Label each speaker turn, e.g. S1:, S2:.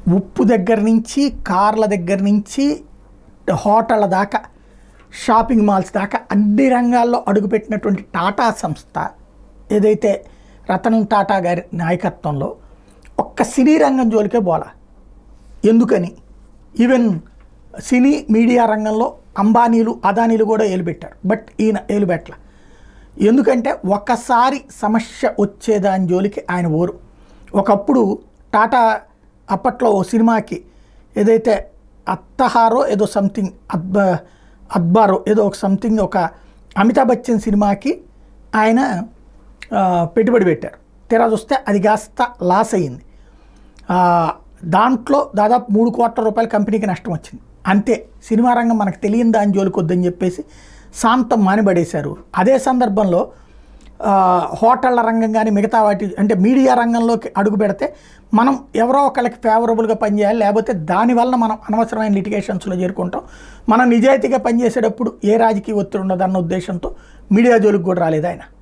S1: ఉప్పు దగ్గర నుంచి కార్ల దగ్గర నుంచి హోటళ్ళ దాకా షాపింగ్ మాల్స్ దాకా అన్ని రంగాల్లో అడుగుపెట్టినటువంటి టాటా సంస్థ ఏదైతే రతన్ టాటా గారి నాయకత్వంలో ఒక్క సినీ రంగం జోలికే పోలా ఎందుకని ఈవెన్ సినీ మీడియా రంగంలో అంబానీలు అదానీలు కూడా ఏలుపెట్టారు బట్ ఈయన ఏలుపెట్టల ఎందుకంటే ఒకసారి సమస్య వచ్చేదాని జోలికి ఆయన ఓరు ఒకప్పుడు టాటా అప్పట్లో ఓ సినిమాకి ఏదైతే అత్తహారో ఏదో సంథింగ్ అద్బ అద్బారో ఏదో ఒక సంథింగ్ ఒక అమితాబ్ బచ్చన్ సినిమాకి ఆయన ఆ, పెట్టుబడి పెట్టారు తీరా చూస్తే అది కాస్త లాస్ అయ్యింది ఆ, దాంట్లో దాదాపు మూడు కోట్ల రూపాయల కంపెనీకి నష్టం వచ్చింది అంతే సినిమా రంగం మనకు తెలియని దాని జోలికి వద్దని చెప్పేసి శాంతం మానిబడేశారు అదే సందర్భంలో ఆ, హోటళ్ల రంగం కానీ మిగతా వాటి అంటే మీడియా రంగంలోకి అడుగు పెడితే మనం ఎవరో ఒకళ్ళకి ఫేవరబుల్గా పనిచేయాలి లేకపోతే దానివల్ల మనం అనవసరమైన లిటిగేషన్స్లో చేరుకుంటాం మనం నిజాయితీగా పనిచేసేటప్పుడు ఏ రాజకీయ ఒత్తిడి ఉండదన్న ఉద్దేశంతో మీడియా జోలికి కూడా రాలేదు ఆయన